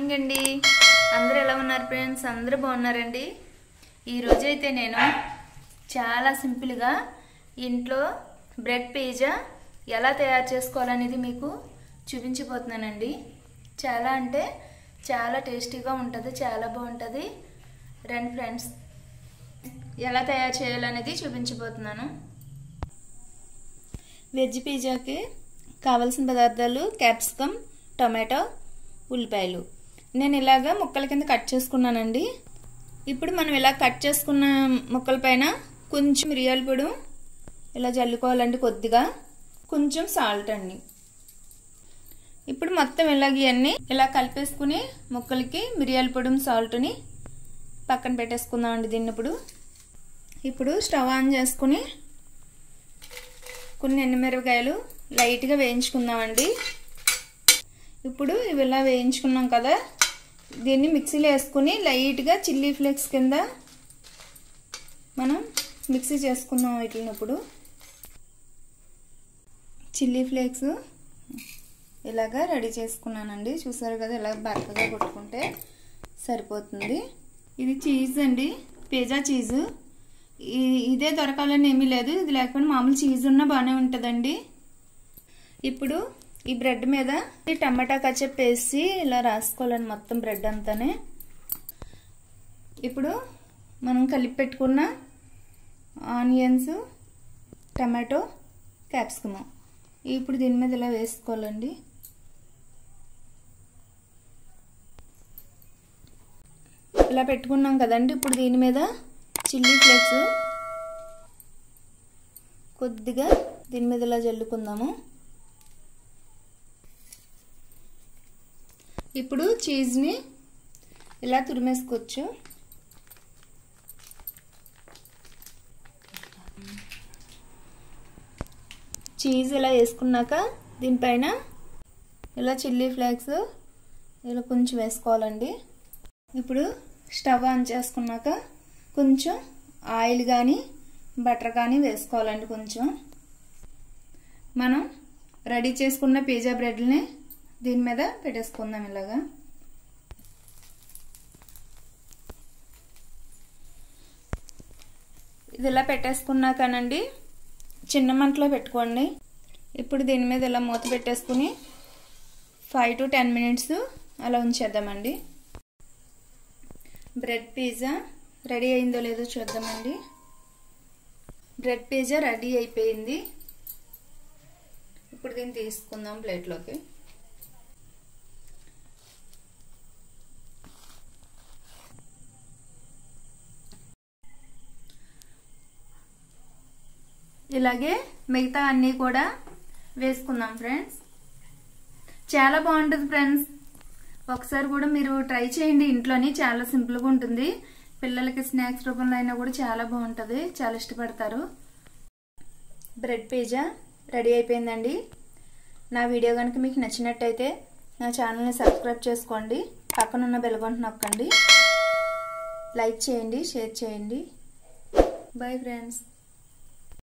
morning అండి అందరూ ఎలా ఉన్నారు ఫ్రెండ్స్ అందరూ బాగున్నారండి ఈరోజు అయితే నేను చాలా సింపుల్గా ఇంట్లో బ్రెడ్ పిజ్జా ఎలా తయారు చేసుకోవాలనేది మీకు చూపించిపోతున్నానండి చాలా అంటే చాలా టేస్టీగా ఉంటుంది చాలా బాగుంటుంది రండి ఫ్రెండ్స్ ఎలా తయారు చేయాలనేది చూపించబోతున్నాను వెజ్ పిజ్జాకి కావలసిన పదార్థాలు క్యాప్సికమ్ టొమాటో ఉల్లిపాయలు నేను ఇలాగా ముక్కల కింద కట్ చేసుకున్నానండి ఇప్పుడు మనం ఇలా కట్ చేసుకున్న ముక్కల పైన కొంచెం మిరియాల పొడి ఇలా జల్లుకోవాలండి కొద్దిగా కొంచెం సాల్ట్ అండి ఇప్పుడు మొత్తం ఇలాగ ఇవన్నీ ఇలా కలిపేసుకుని ముక్కలకి మిరియాల పొడి సాల్ట్ని పక్కన పెట్టేసుకుందామండి దీన్ని ఇప్పుడు ఇప్పుడు స్టవ్ ఆన్ చేసుకుని కొన్ని ఎండుమిరపకాయలు లైట్గా వేయించుకుందామండి ఇప్పుడు ఇవి ఇలా వేయించుకున్నాం కదా దీన్ని మిక్సీలో వేసుకుని లైట్గా చిల్లీ ఫ్లేక్స్ కింద మనం మిక్సీ చేసుకుందాం వీటిని ఇప్పుడు చిల్లీ ఫ్లేక్స్ ఇలాగా రెడీ చేసుకున్నానండి చూసారు కదా ఇలా బరకగా కొట్టుకుంటే సరిపోతుంది ఇది చీజ్ అండి పిజ్జా చీజు ఇదే దొరకాలని ఏమీ లేదు ఇది లేకుండా మామూలు చీజ్ ఉన్నా బాగానే ఉంటుందండి ఇప్పుడు ఈ బ్రెడ్ మీద ఈ టమాటా కచ్చప్ వేసి ఇలా రాసుకోవాలండి మొత్తం బ్రెడ్ అంతానే ఇప్పుడు మనం కలిపి పెట్టుకున్న ఆనియన్స్ టమాటో క్యాప్సికమ్ ఇప్పుడు దీని మీద ఇలా వేసుకోవాలండి ఇలా పెట్టుకున్నాం కదండి ఇప్పుడు దీని మీద చిల్లీ ఫ్లేక్స్ కొద్దిగా దీని మీద ఇలా జల్లుకుందాము ఇప్పుడు చీజ్ని ఇలా తురిమేసుకోవచ్చు చీజ్ ఇలా వేసుకున్నాక దీనిపైన ఇలా చిల్లీ ఫ్లేక్స్ ఇలా కొంచెం వేసుకోవాలండి ఇప్పుడు స్టవ్ ఆన్ చేసుకున్నాక కొంచెం ఆయిల్ కానీ బటర్ కానీ వేసుకోవాలండి కొంచెం మనం రెడీ చేసుకున్న పిజ్జా బ్రెడ్ని దీని మీద పెట్టేసుకుందాం ఇలాగా ఇది ఇలా పెట్టేసుకున్నాకనండి చిన్న మంటలో పెట్టుకోండి ఇప్పుడు దీని మీద ఇలా మూత పెట్టేసుకుని ఫైవ్ టు టెన్ మినిట్స్ అలా ఉంచేద్దామండి బ్రెడ్ పిజ్జా రెడీ అయిందో లేదో చూద్దామండి బ్రెడ్ పిజ్జా రెడీ అయిపోయింది ఇప్పుడు దీన్ని తీసుకుందాం ప్లేట్లోకి ఇలాగే మిగతా అన్నీ కూడా వేసుకుందాం ఫ్రెండ్స్ చాలా బాగుంటుంది ఫ్రెండ్స్ ఒకసారి కూడా మీరు ట్రై చేయండి ఇంట్లోని చాలా సింపుల్గా ఉంటుంది పిల్లలకి స్నాక్స్ రూపంలో అయినా కూడా చాలా బాగుంటుంది చాలా ఇష్టపడతారు బ్రెడ్ పిజ్జా రెడీ అయిపోయిందండి నా వీడియో కనుక మీకు నచ్చినట్టయితే నా ఛానల్ని సబ్స్క్రైబ్ చేసుకోండి పక్కనున్న బెల్గొంట నొక్కండి లైక్ చేయండి షేర్ చేయండి బాయ్ ఫ్రెండ్స్